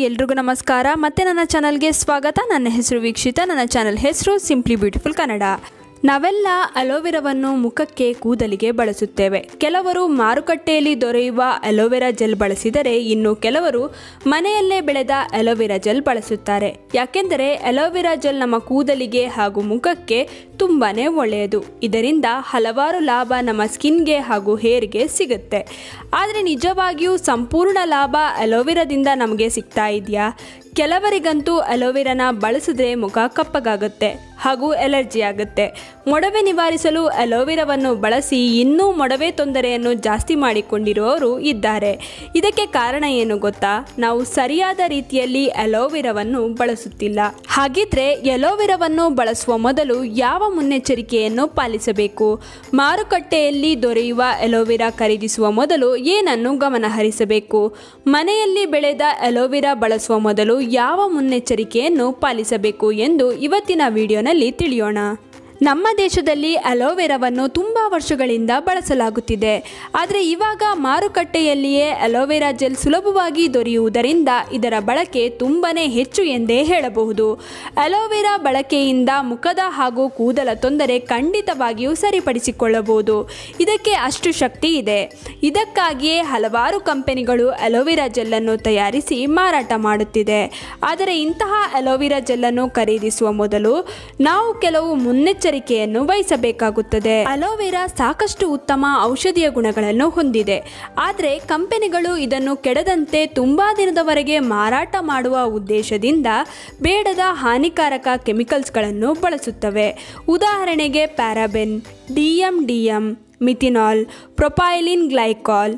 ಎಲ್ರಿಗೂ ನಮಸ್ಕಾರ ಮತ್ತೆ ನನ್ನ ಚಾನಲ್ಗೆ ಸ್ವಾಗತ ನನ್ನ ಹೆಸರು ವೀಕ್ಷಿತ ನನ್ನ ಚಾನಲ್ ಹೆಸರು ಸಿಂಪ್ಲಿ ಬ್ಯೂಟಿಫುಲ್ ಕನ್ನಡ ನಾವೆಲ್ಲ ಅಲೋವೆರಾವನ್ನು ಮುಖಕ್ಕೆ ಕೂದಲಿಗೆ ಬಳಸುತ್ತೇವೆ ಕೆಲವರು ಮಾರುಕಟ್ಟೆಯಲ್ಲಿ ದೊರೆಯುವ ಅಲೋವೆರಾ ಜೆಲ್ ಬಳಸಿದರೆ ಇನ್ನು ಕೆಲವರು ಮನೆಯಲ್ಲೇ ಬೆಳೆದ ಅಲೋವೆರಾ ಜೆಲ್ ಬಳಸುತ್ತಾರೆ ಯಾಕೆಂದರೆ ಅಲೋವೆರಾ ಜೆಲ್ ನಮ್ಮ ಕೂದಲಿಗೆ ಹಾಗೂ ಮುಖಕ್ಕೆ ತುಂಬಾ ಒಳ್ಳೆಯದು ಇದರಿಂದ ಹಲವಾರು ಲಾಭ ನಮ್ಮ ಸ್ಕಿನ್ಗೆ ಹಾಗೂ ಹೇರ್ಗೆ ಸಿಗುತ್ತೆ ಆದರೆ ನಿಜವಾಗಿಯೂ ಸಂಪೂರ್ಣ ಲಾಭ ಅಲೋವೆರಾದಿಂದ ನಮಗೆ ಸಿಗ್ತಾ ಇದೆಯಾ ಕೆಲವರಿಗಂತೂ ಅಲೋವೆರಾನ ಬಳಸಿದ್ರೆ ಮುಖ ಕಪ್ಪಗಾಗುತ್ತೆ ಹಾಗೂ ಎಲರ್ಜಿ ಆಗುತ್ತೆ ಮೊಡವೆ ನಿವಾರಿಸಲು ಅಲೋವೆರಾವನ್ನು ಬಳಸಿ ಇನ್ನೂ ಮೊಡವೆ ತೊಂದರೆಯನ್ನು ಜಾಸ್ತಿ ಮಾಡಿಕೊಂಡಿರುವವರು ಇದ್ದಾರೆ ಇದಕ್ಕೆ ಕಾರಣ ಏನು ಗೊತ್ತಾ ನಾವು ಸರಿಯಾದ ರೀತಿಯಲ್ಲಿ ಅಲೋವೆರಾವನ್ನು ಬಳಸುತ್ತಿಲ್ಲ ಹಾಗಿದ್ರೆ ಅಲೋವೆರಾವನ್ನು ಬಳಸುವ ಮೊದಲು ಯಾವ ಮುನ್ನೆಚ್ಚರಿಕೆಯನ್ನು ಪಾಲಿಸಬೇಕು ಮಾರುಕಟ್ಟೆಯಲ್ಲಿ ದೊರೆಯುವ ಅಲೋವೆರಾ ಖರೀದಿಸುವ ಮೊದಲು ಏನನ್ನು ಗಮನ ಹರಿಸಬೇಕು ಮನೆಯಲ್ಲಿ ಬೆಳೆದ ಅಲೋವೆರಾ ಬಳಸುವ ಮೊದಲು ಯಾವ ಮುನ್ನೆಚ್ಚರಿಕೆಯನ್ನು ಪಾಲಿಸಬೇಕು ಎಂದು ಇವತ್ತಿನ ವಿಡಿಯೋನಲ್ಲಿ ತಿಳಿಯೋಣ ನಮ್ಮ ದೇಶದಲ್ಲಿ ಅಲೋವೆರಾವನ್ನು ತುಂಬ ವರ್ಷಗಳಿಂದ ಬಳಸಲಾಗುತ್ತಿದೆ ಆದರೆ ಇವಾಗ ಮಾರುಕಟ್ಟೆಯಲ್ಲಿಯೇ ಅಲೋವೆರಾ ಜೆಲ್ ಸುಲಭವಾಗಿ ದೊರೆಯುವುದರಿಂದ ಇದರ ಬಳಕೆ ತುಂಬಾ ಹೆಚ್ಚು ಎಂದೇ ಹೇಳಬಹುದು ಅಲೋವೆರಾ ಬಳಕೆಯಿಂದ ಮುಖದ ಹಾಗೂ ಕೂದಲ ತೊಂದರೆ ಖಂಡಿತವಾಗಿಯೂ ಸರಿಪಡಿಸಿಕೊಳ್ಳಬಹುದು ಇದಕ್ಕೆ ಅಷ್ಟು ಶಕ್ತಿ ಇದೆ ಇದಕ್ಕಾಗಿಯೇ ಹಲವಾರು ಕಂಪನಿಗಳು ಅಲೋವೆರಾ ಜೆಲ್ಲನ್ನು ತಯಾರಿಸಿ ಮಾರಾಟ ಮಾಡುತ್ತಿದೆ ಆದರೆ ಇಂತಹ ಅಲೋವೆರಾ ಜೆಲ್ಲನ್ನು ಖರೀದಿಸುವ ಮೊದಲು ನಾವು ಕೆಲವು ಮುನ್ನೆಚ್ಚರಿಕೆಯನ್ನು ವಹಿಸಬೇಕಾಗುತ್ತದೆ ಅಲೋವೆರಾ ಸಾಕಷ್ಟು ಉತ್ತಮ ಔಷಧೀಯ ಗುಣಗಳನ್ನು ಹೊಂದಿದೆ ಆದರೆ ಕಂಪನಿಗಳು ಇದನ್ನು ಕೆಡದಂತೆ ತುಂಬಾ ದಿನದವರೆಗೆ ಮಾರಾಟ ಮಾಡುವ ಉದ್ದೇಶದಿಂದ ಬೇಡದ ಹಾನಿಕಾರಕ ಕೆಮಿಕಲ್ಸ್ಗಳನ್ನು ಬಳಸುತ್ತವೆ ಉದಾಹರಣೆಗೆ paraben DM DM methanol propylene glycol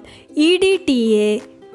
EDTA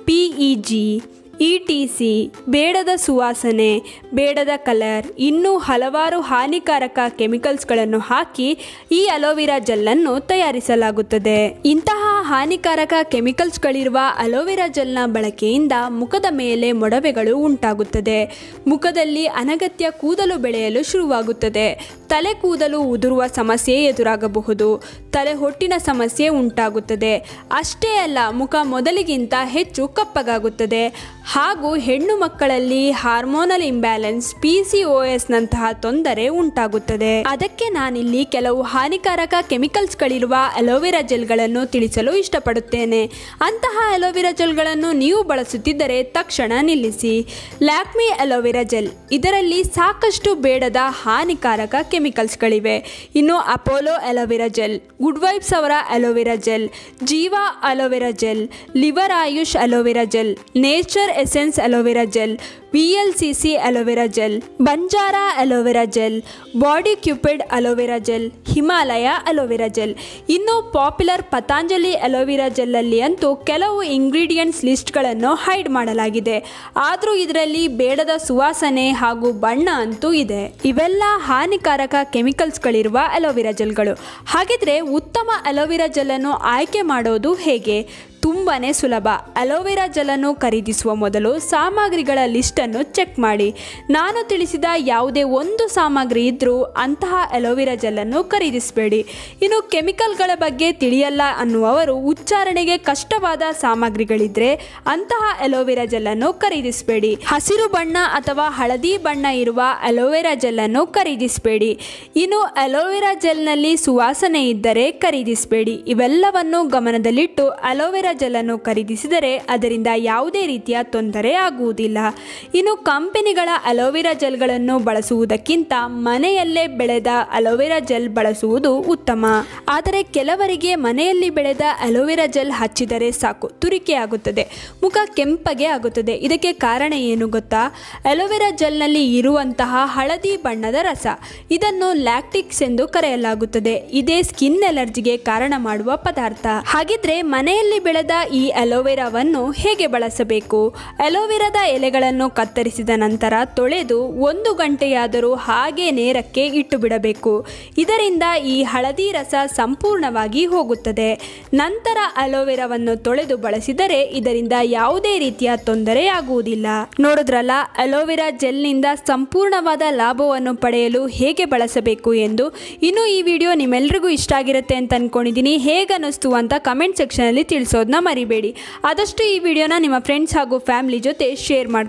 PEG E T C ಬೇಡದ ಸುವಾಸನೆ ಬೇಡದ ಕಲರ್ ಇನ್ನೂ ಹಲವಾರು ಹಾನಿಕಾರಕ ಕೆಮಿಕಲ್ಸ್ಗಳನ್ನು ಹಾಕಿ ಈ ಅಲೋವೆರಾ ಜೆಲ್ಲನ್ನು ತಯಾರಿಸಲಾಗುತ್ತದೆ ಇಂತಹ ಹಾನಿಕಾರಕ ಕೆಮಿಕಲ್ಸ್ಗಳಿರುವ ಅಲೋವೆರಾ ಜೆಲ್ನ ಬಳಕೆಯಿಂದ ಮುಖದ ಮೇಲೆ ಮೊಡವೆಗಳು ಉಂಟಾಗುತ್ತದೆ ಮುಖದಲ್ಲಿ ಅನಗತ್ಯ ಕೂದಲು ಬೆಳೆಯಲು ಶುರುವಾಗುತ್ತದೆ ತಲೆ ಕೂದಲು ಉದುರುವ ಸಮಸ್ಯೆ ಎದುರಾಗಬಹುದು ತಲೆ ಹೊಟ್ಟಿನ ಸಮಸ್ಯೆ ಉಂಟಾಗುತ್ತದೆ ಅಷ್ಟೇ ಅಲ್ಲ ಮುಖ ಮೊದಲಿಗಿಂತ ಹೆಚ್ಚು ಕಪ್ಪಗಾಗುತ್ತದೆ ಹಾಗೂ ಹೆಣ್ಣು ಮಕ್ಕಳಲ್ಲಿ hormonal imbalance P C O ಎಸ್ನಂತಹ ತೊಂದರೆ ಉಂಟಾಗುತ್ತದೆ ಅದಕ್ಕೆ ನಾನಿಲ್ಲಿ ಕೆಲವು ಹಾನಿಕಾರಕ ಕೆಮಿಕಲ್ಸ್ಗಳಿರುವ ಅಲೋವೆರಾ ಜೆಲ್ಗಳನ್ನು ತಿಳಿಸಲು ಇಷ್ಟಪಡುತ್ತೇನೆ ಅಂತಹ ಅಲೋವೆರಾ ಜೆಲ್ಗಳನ್ನು ನೀವು ಬಳಸುತ್ತಿದ್ದರೆ ತಕ್ಷಣ ನಿಲ್ಲಿಸಿ ಲ್ಯಾಕ್ಮಿ ಅಲೋವೆರಾ ಜೆಲ್ ಇದರಲ್ಲಿ ಸಾಕಷ್ಟು ಬೇಡದ ಹಾನಿಕಾರಕ ಕೆಮಿಕಲ್ಸ್ಗಳಿವೆ ಇನ್ನು Apollo aloe vera gel Good Vibes ಅವರ aloe vera gel Jeeva aloe vera gel Lever Ayush aloe vera gel Nature Essence aloe vera gel V L C C aloe vera gel Banjara aloe vera gel Body Cupid aloe vera gel Himalaya aloe vera gel ಇನ್ನು popular Patanjali aloe vera ಜೆಲ್ಲಲ್ಲಿ ಅಂತೂ ಕೆಲವು ingredients ಲಿಸ್ಟ್ಗಳನ್ನು hide ಮಾಡಲಾಗಿದೆ ಆದರೂ ಇದರಲ್ಲಿ ಬೇಡದ ಸುವಾಸನೆ ಹಾಗೂ ಬಣ್ಣ ಅಂತೂ ಇದೆ ಇವೆಲ್ಲ ಹಾನಿಕಾರಕ ಕೆಮಿಕಲ್ಸ್ಗಳಿರುವ ಅಲೋವೆರಾ ಜೆಲ್ಗಳು ಹಾಗಿದ್ರೆ ಉತ್ತಮ ಅಲೋವೆರಾ ಜೆಲ್ಲನ್ನು ಆಯ್ಕೆ ಮಾಡೋದು ಹೇಗೆ ತುಂಬಾ ಸುಲಭ ಅಲೋವೆರಾ ಜೆಲ್ಲನ್ನು ಖರೀದಿಸುವ ಮೊದಲು ಸಾಮಗ್ರಿಗಳ ಲಿಸ್ಟನ್ನು ಚೆಕ್ ಮಾಡಿ ನಾನು ತಿಳಿಸಿದ ಯಾವುದೇ ಒಂದು ಸಾಮಗ್ರಿ ಇದ್ದರೂ ಅಂತಹ ಅಲೋವೆರಾ ಜೆಲ್ಲನ್ನು ಖರೀದಿಸಬೇಡಿ ಇನ್ನು ಕೆಮಿಕಲ್ಗಳ ಬಗ್ಗೆ ತಿಳಿಯಲ್ಲ ಅನ್ನುವವರು ಉಚ್ಚಾರಣೆಗೆ ಕಷ್ಟವಾದ ಸಾಮಗ್ರಿಗಳಿದ್ರೆ ಅಂತಹ ಅಲೋವೆರಾ ಜೆಲ್ಲನ್ನು ಖರೀದಿಸಬೇಡಿ ಹಸಿರು ಬಣ್ಣ ಅಥವಾ ಹಳದಿ ಬಣ್ಣ ಇರುವ ಅಲೋವೆರಾ ಜೆಲ್ಲನ್ನು ಖರೀದಿಸಬೇಡಿ ಇನ್ನು ಅಲೋವೆರಾ ಜೆಲ್ನಲ್ಲಿ ಸುವಾಸನೆ ಇದ್ದರೆ ಖರೀದಿಸಬೇಡಿ ಇವೆಲ್ಲವನ್ನು ಗಮನದಲ್ಲಿಟ್ಟು ಅಲೋವೆರಾ ಜೆಲ್ಲನ್ನು ಖರೀದಿಸಿದರೆ ಅದರಿಂದ ಯಾವುದೇ ರೀತಿಯ ತೊಂದರೆ ಆಗುವುದಿಲ್ಲ ಇನ್ನು ಕಂಪನಿಗಳ ಅಲೋವೆರಾ ಜೆಲ್ಗಳನ್ನು ಬಳಸುವುದಕ್ಕಿಂತ ಮನೆಯಲ್ಲೇ ಬೆಳೆದ ಅಲೋವೆರಾ ಜೆಲ್ ಬಳಸುವುದು ಉತ್ತಮ ಆದರೆ ಕೆಲವರಿಗೆ ಮನೆಯಲ್ಲಿ ಬೆಳೆದ ಅಲೋವೆರಾ ಜೆಲ್ ಹಚ್ಚಿದರೆ ಸಾಕು ತುರಿಕೆ ಆಗುತ್ತದೆ ಮುಖ ಕೆಂಪಗೆ ಆಗುತ್ತದೆ ಇದಕ್ಕೆ ಕಾರಣ ಏನು ಗೊತ್ತಾ ಅಲೋವೆರಾ ಜೆಲ್ನಲ್ಲಿ ಇರುವಂತಹ ಹಳದಿ ಬಣ್ಣದ ರಸ ಇದನ್ನು ಲ್ಯಾಕ್ಟಿಕ್ಸ್ ಎಂದು ಕರೆಯಲಾಗುತ್ತದೆ ಇದೇ ಸ್ಕಿನ್ ಎಲರ್ಜಿಗೆ ಕಾರಣ ಮಾಡುವ ಪದಾರ್ಥ ಹಾಗಿದ್ರೆ ಮನೆಯಲ್ಲಿ ಬೆಳೆದ ಈ ಅಲೋವೆರಾವನ್ನು ಹೇಗೆ ಬಳಸಬೇಕು ಅಲೋವೆರಾದ ಎಲೆಗಳನ್ನು ಕತ್ತರಿಸಿದ ನಂತರ ತೊಳೆದು ಒಂದು ಗಂಟೆಯಾದರೂ ಹಾಗೆ ನೇರಕ್ಕೆ ಇಟ್ಟು ಬಿಡಬೇಕು ಇದರಿಂದ ಈ ಹಳದಿ ರಸ ಸಂಪೂರ್ಣವಾಗಿ ಹೋಗುತ್ತದೆ ನಂತರ ಅಲೋವೆರಾವನ್ನು ತೊಳೆದು ಬಳಸಿದರೆ ಇದರಿಂದ ಯಾವುದೇ ರೀತಿಯ ತೊಂದರೆ ಆಗುವುದಿಲ್ಲ ನೋಡಿದ್ರಲ್ಲ ಅಲೋವೆರಾ ಜೆಲ್ನಿಂದ ಸಂಪೂರ್ಣವಾದ ಲಾಭವನ್ನು ಪಡೆಯಲು ಹೇಗೆ ಬಳಸಬೇಕು ಎಂದು ಇನ್ನು ಈ ವಿಡಿಯೋ ನಿಮ್ಮೆಲ್ರಿಗೂ ಇಷ್ಟ ಆಗಿರುತ್ತೆ ಅಂತ ಅನ್ಕೊಂಡಿದ್ದೀನಿ ಹೇಗೆ ಅನ್ನಿಸ್ತು ಅಂತ ಕಮೆಂಟ್ ಸೆಕ್ಷನಲ್ಲಿ ತಿಳಿಸೋದನ್ನ ಮರಿಬೇಡಿ ಆದಷ್ಟು ಈ ವಿಡಿಯೋನ ನಿಮ್ಮ ಫ್ರೆಂಡ್ಸ್ ಹಾಗೂ ಫ್ಯಾಮಿಲಿ ಜೊತೆ ಶೇರ್ ಮಾಡ್ಕೊಳ್ಳಿ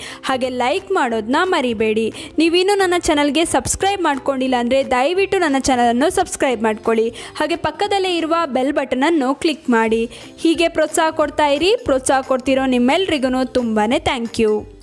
ಹಾಗೆ ಲೈಕ್ ಮಾಡೋದನ್ನ ಮರಿಬೇಡಿ ನೀವಿನ್ನೂ ನನ್ನ ಚಾನಲ್ಗೆ ಸಬ್ಸ್ಕ್ರೈಬ್ ಮಾಡ್ಕೊಂಡಿಲ್ಲ ಅಂದರೆ ದಯವಿಟ್ಟು ನನ್ನ ಚಾನಲನ್ನು ಸಬ್ಸ್ಕ್ರೈಬ್ ಮಾಡ್ಕೊಳ್ಳಿ ಹಾಗೆ ಪಕ್ಕದಲ್ಲೇ ಇರುವ ಬೆಲ್ ಬಟನನ್ನು ಕ್ಲಿಕ್ ಮಾಡಿ ಹೀಗೆ ಪ್ರೋತ್ಸಾಹ ಕೊಡ್ತಾ ಇರಿ ಪ್ರೋತ್ಸಾಹ ಕೊಡ್ತಿರೋ ನಿಮ್ಮೆಲ್ರಿಗೂ ತುಂಬಾ ಥ್ಯಾಂಕ್ ಯು